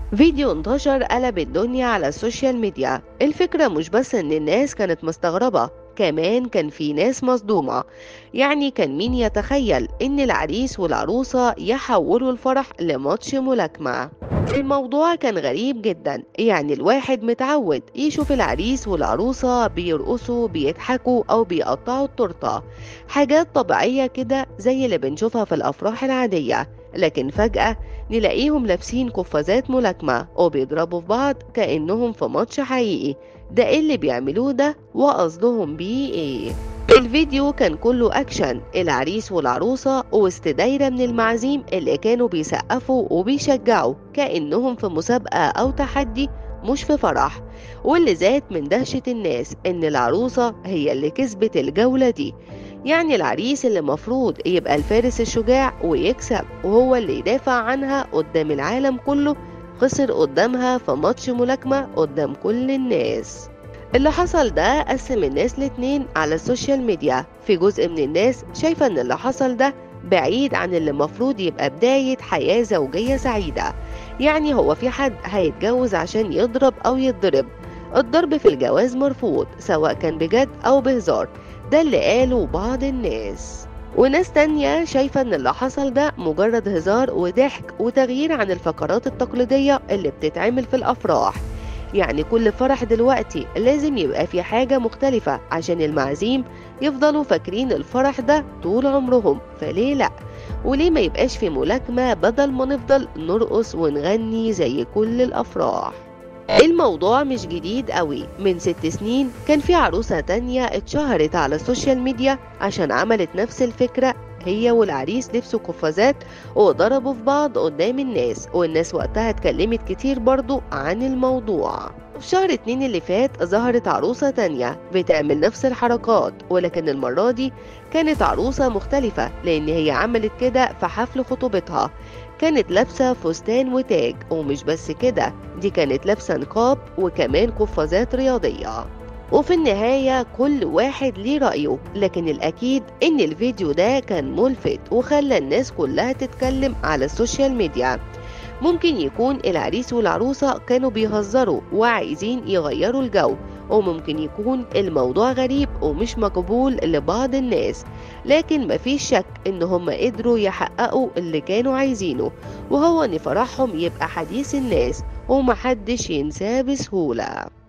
فيديو انتشر قلب الدنيا على السوشيال ميديا الفكرة مش بس ان الناس كانت مستغربة كمان كان في ناس مصدومة يعني كان مين يتخيل ان العريس والعروسة يحولوا الفرح لماتش ملاكمة الموضوع كان غريب جدا يعني الواحد متعود يشوف العريس والعروسة بيرقصوا بيضحكوا او بيقطعوا التورته حاجات طبيعية كده زي اللي بنشوفها في الافراح العادية لكن فجأة نلاقيهم لابسين قفازات ملاكمة وبيضربوا في بعض كأنهم في ماتش حقيقي ده ايه اللي بيعملوه ده وقصدهم بيه ايه الفيديو كان كله اكشن العريس والعروسة وسط دايرة من المعازيم اللي كانوا بيسقفوا وبيشجعوا كأنهم في مسابقة او تحدي مش في فرح واللي زاد من دهشة الناس ان العروسة هي اللي كسبت الجولة دي يعني العريس اللي مفروض يبقى الفارس الشجاع ويكسب وهو اللي يدافع عنها قدام العالم كله خسر قدامها في ماتش ملاكمة قدام كل الناس اللي حصل ده قسم الناس لاتنين على السوشيال ميديا في جزء من الناس شايفة ان اللي حصل ده بعيد عن اللي مفروض يبقى بداية حياة زوجية سعيدة يعني هو في حد هيتجوز عشان يضرب أو يتضرب الضرب في الجواز مرفوض سواء كان بجد أو بهزار ده اللي قاله بعض الناس وناس تانية شايفة ان اللي حصل ده مجرد هزار وضحك وتغيير عن الفقرات التقليدية اللي بتتعمل في الأفراح يعني كل فرح دلوقتي لازم يبقى في حاجة مختلفة عشان المعازيم يفضلوا فاكرين الفرح ده طول عمرهم فليه لأ وليه ما يبقاش في ملاكمة بدل ما نفضل نرقص ونغني زي كل الأفراح الموضوع مش جديد قوي من ست سنين كان في عروسة تانية اتشهرت على السوشيال ميديا عشان عملت نفس الفكرة هي والعريس لبسوا قفازات وضربوا في بعض قدام الناس والناس وقتها اتكلمت كتير برضو عن الموضوع في شهر اتنين اللي فات ظهرت عروسة تانية بتعمل نفس الحركات ولكن المرة دي كانت عروسة مختلفة لأن هي عملت كده في حفل خطوبتها كانت لابسة فستان وتاج ومش بس كده دي كانت لابسة نقاب وكمان قفازات رياضية وفي النهاية كل واحد ليه رأيه لكن الأكيد إن الفيديو ده كان ملفت وخلى الناس كلها تتكلم على السوشيال ميديا ممكن يكون العريس والعروسة كانوا بيهزروا وعايزين يغيروا الجو وممكن يكون الموضوع غريب ومش مقبول لبعض الناس لكن مفيش شك ان هم قدروا يحققوا اللي كانوا عايزينه وهو ان فرحهم يبقى حديث الناس ومحدش ينساه بسهوله